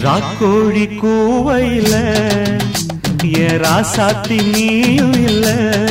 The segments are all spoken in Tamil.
ராக்கோழி கூவையில என் ராசாத்தி நீயும் இல்ல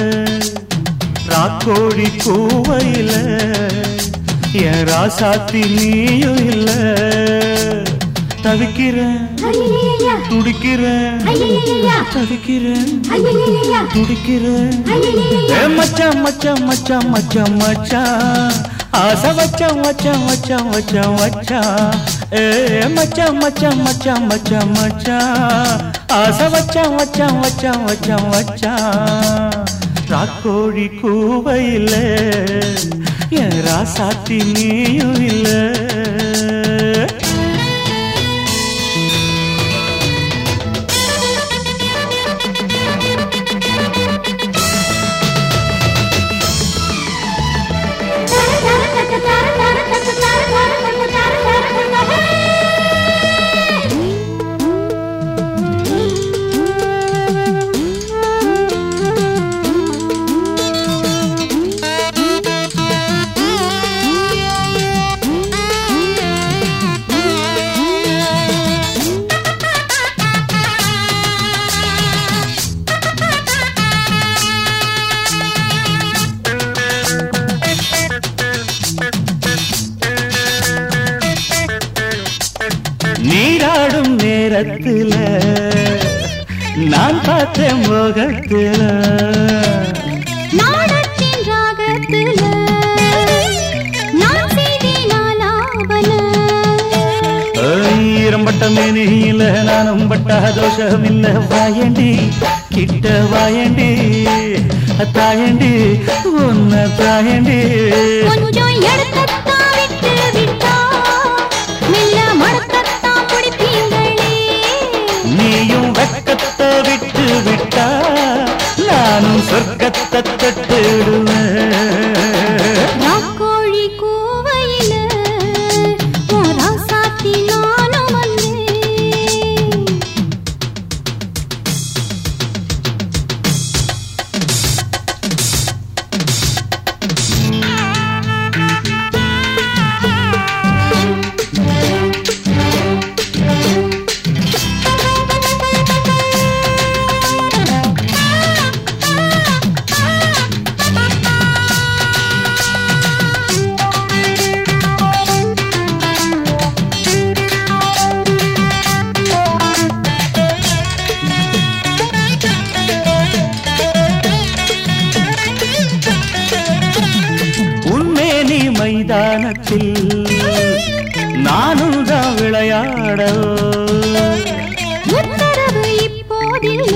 ராக்கோழி கூவையில என் ராசாத்தி நீயும் இல்ல தவிக்கிறேன் ஐயையையா, துடிக்கிறேன் ஐயையையா, தவிக்கிறேன் ஐயையையா, துடிக்கிறேன் ஐயையையா. ஏ மச்சான் மச்சான் மச்சான் மச்சான் மச்சான் ஆசை வச்சான் வச்சான் வச்சான் வச்சான் வச்சான் ஏ மச்சான் மச்சான் மச்சான் மச்சான் மச்சான் ஆசை வச்சான் வச்சான் வச்சான் வச்சான் வச்சான் ராக்கோழி கூவையில் என் ராசாத்தி நீயும் இல்லை நீராடும் நேரத்துல நான் பார்த்தேன் முகத்துல நாடத்தின் ராகத்துல நான் செய்தேன் ஆலாபன. ஈரம்பட்ட மேனியில நானும் பட்ட தோஷம் இல்ல வாயண்டி கிட்ட வாயண்டி தாயண்டி உன்ன தாயண்டி கொஞ்சம் எடுக்கத்தான் விட்டு விட்டா, மெல்ல மடக்கத்தான் பிடிப்பீங்களே. நீயும் வெக்கத்தை விட்டு விட்டா நானும் சொர்க்கத்தை தட்டுடுவேன் ராக்கோழி கூவையில உன் ராசாத்தி நானும் வந்தேன். உண்மேனி மைதானத்தில் நானும் தான் விளையாட உத்தரவு இப்போதில்லை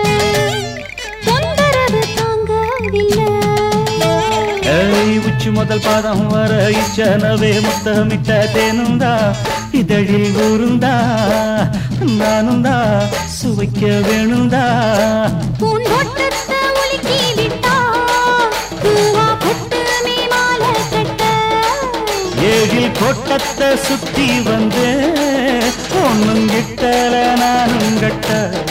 தொந்தரவு தாங்கவில்லை ஏய், உச்சி முதல் பாதம் வர இச்சனவே முத்தமிட்ட தேனுந்தா இதழில் ஊருந்தா நானும் தான் சுவைக்க வேணுந்தா பூந்தோட்டத்தை உலுக்கி விட்டா பூவா பொட்டு நீ மாலை கட்ட ஏழில் கோட்டத்தை சுத்தி வந்து ஒண்ணும் கிட்டல நானும் கட்ட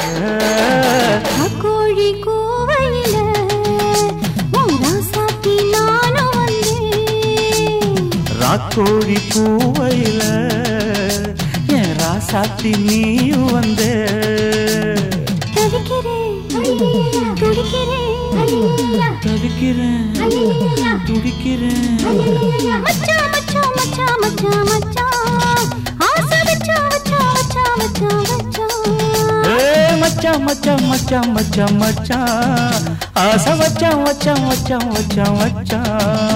கோழி கூவையில உன் ராசாத்தி நானும் வந்தேன் ராக்கோழி பூவையில என் ராசாத்தி நீயும் வந்து தவிக்கிறேன் துடிக்கிறேன் தவிக்கிறேன் துடிக்கிறேன் மச்சான் மச்சான் மச்சான் மச்சான் மச்சான் ஆசை வச்சான் வச்சான் வச்சான் வச்சான் வச்சான் ஏ மச்சான் மச்சான் மச்சான் மச்சான் மச்சான் ஆசை வச்சான் வச்சான் வச்சான் வச்சான் வச்சான்